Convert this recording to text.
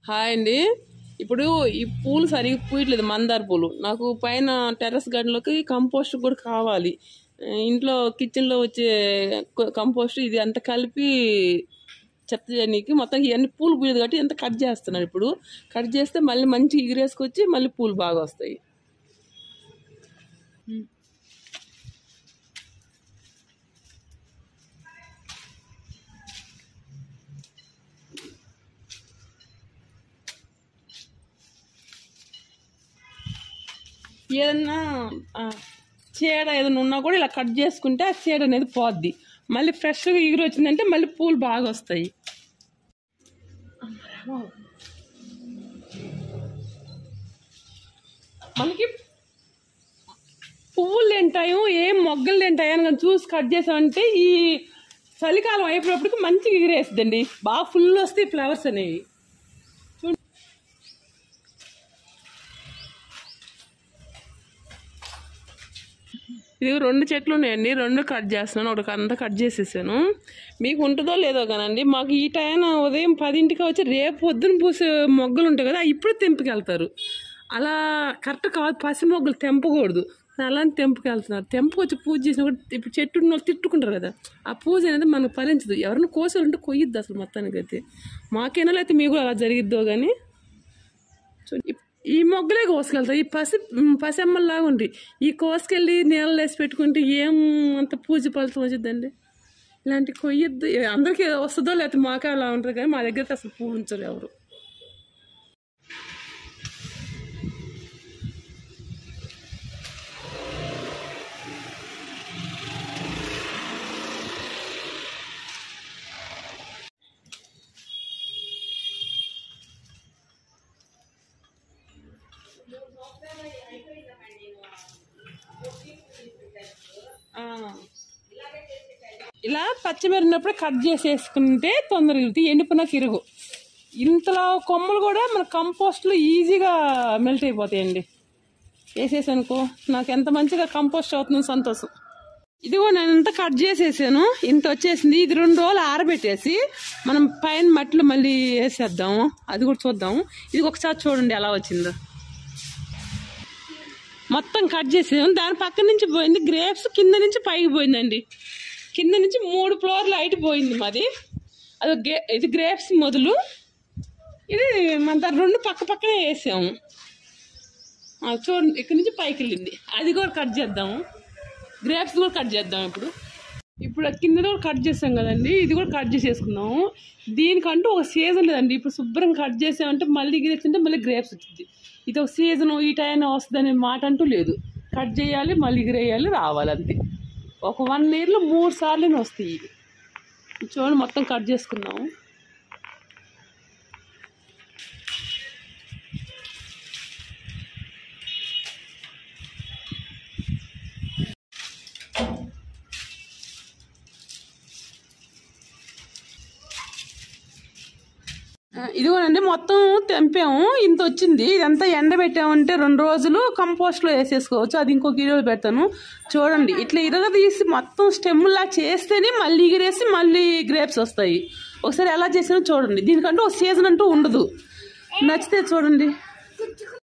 Hi అండి ఇప్పుడు ఈ పూలు సరిగ్గా పూయట్లేదు మందార పూలు నాకు పైన టెర్రస్ గార్డెన్లోకి కంపోస్ట్ కూడా కావాలి ఆ, ఇంట్లో కిచెన్లో వచ్చే కొ- కంపోస్ట్ ఇది అంతా కలిపి చెత్త చేయడానికి మొత్తం ఇవన్నీ పూలు పూయదు కాబట్టి ఎంత కట్ చేస్తున్నాను ఇప్పుడు కట్ చేస్తే మళ్ళీ మంచి ఎగిరేసుకొచ్చి మళ్ళీ పూలు బాగా వస్తాయి ఏదన్నా ఆ, చీడ ఏదైనా ఉన్నా కూడా ఇలా కట్ చేసుకుంటే ఆ చీడ అనేది పోద్ది మళ్ళీ ఫ్రెష్గా ఎగురు వచ్చిందంటే మళ్ళీ పూలు బాగా వస్తాయి మనకి పువ్వులు తింటాయి ఏం మొగ్గలు తింటాయి అని కానీ చూసి కట్ చేసామంటే ఈ చలికాలం అయిపోయినప్పటికి మంచిగా ఎగిరేస్తుందండి బాగా ఫుల్ వస్తాయి ఫ్లవర్స్ అనేవి ఇది రెండు చెట్లు ఉన్నాయండి రెండు కట్ చేస్తున్నాను ఒకటి అంతా కట్ చేసేసాను మీకు ఉంటుందో లేదో కానండి మాకు ఈ టైం ఉదయం పదింటికి వచ్చి రేపు పొద్దున పూసే మొగ్గలు ఉంటాయి కదా అవి ఇప్పుడు తెంపుకెళ్తారు అలా కరెక్ట్ కాదు పసి మొగ్గలు తెంపకూడదు అలాంటి తెంపుకెళ్తున్నారు తెంపుకొచ్చి పూజ చేసినా కూడా ఇప్పుడు చెట్టు ఉన్న వాళ్ళు తిట్టుకుంటారు కదా ఆ పూజ అనేది మనకు ఫలించదు ఎవరిని కోసాలంటే కొయ్యద్దు అసలు మొత్తానికి అయితే మాకేనా లేకపోతే మీకు అలా జరిగిద్దో కానీ సో ఈ- ఈ మొగ్గలే కోసుకెళ్తాయి ఈ పసి పసమ్మల్లాగా ఉంటాయి ఈ కోసుకెళ్ళి నీళ్ళు వేసి పెట్టుకుంటే ఏం అంత పూజ ఫలితం వచ్చిందండి ఇలాంటి కొయ్యద్దు అందరికీ వస్తుందో లేకపోతే మాకే అలా ఉంటుంది కానీ మా దగ్గర అయితే అసలు పూలు ఉంచరు ఎవరు ఆ. ఇలా పచ్చిమిరినప్పుడు కట్ చేసేసుకుంటే తొందరగా ఇరుగుతాయి ఎండిపోయినా తిరుగు ఇంతలో కొమ్మలు కూడా మన కంపోస్ట్లో ఈజీగా మెల్ట్ అయిపోతాయండి వేసేసి అనుకో నాకు ఎంత మంచిగా కంపోస్ట్ అవుతుందో సంతోషం ఇదిగో నేను ఇంత కట్ చేసేసాను ఇంత వచ్చేసింది ఇది రెండు రోజులు ఆరబెట్టేసి మనం పైన మట్టిలో మళ్ళీ వేసేద్దాము అది కూడా చూద్దాము ఇది ఒకసారి చూడండి ఎలా వచ్చిందో మొత్తం కట్ చేసాం దాని పక్క నుంచి పోయింది గ్రేప్స్ కింద నుంచి పైకి పోయిందండి కింద నుంచి మూడు ఫ్లోర్లు హైట్ పోయింది మాది అది గే ఇది గ్రేప్స్ మొదలు ఇది మన దాని రెండు పక్క పక్కనే వేసాము ఆ, చూడండి ఇక్కడ నుంచి పైకి వెళ్ళింది అది కూడా కట్ చేద్దాము గ్రేప్స్ కూడా కట్ చేద్దాం ఇప్పుడు ఇప్పుడు కింద కూడా కట్ చేస్తాం కదండి ఇది కూడా కట్ చేసేసుకున్నాము దీనికంటూ ఒక సీజన్ లేదండి ఇప్పుడు శుభ్రంగా కట్ చేసామంటే మళ్ళీ గిరెచ్చింటే మళ్ళీ గ్రేప్స్ వచ్చింది ఇది ఒక సీజన్ ఈ టైం వస్తుంది అనే మాట అంటూ లేదు కట్ చేయాలి మళ్ళీ ఎగిరేయాలి రావాలి అంతే ఒక వన్ ఇయర్లో మూడు సార్లు వస్తాయి ఇవి చూడండి మొత్తం కట్ చేసుకున్నాము ఆ, ఇదిగోనండి మొత్తం తెంపాము ఇంత వచ్చింది ఇదంతా ఎండబెట్టామంటే రెండు రోజులు కంపోస్ట్లో వేసేసుకోవచ్చు అది ఇంకో కిలో పెడతాను చూడండి ఇట్లా ఇరగ తీసి మొత్తం స్టెమ్లా చేస్తేనే మళ్ళీ ఎగిరేసి మళ్ళీ గ్రేప్స్ వస్తాయి ఒకసారి ఎలా చేసానో చూడండి దీనికంటూ ఒక సీజన్ అంటూ ఉండదు నచ్చితే చూడండి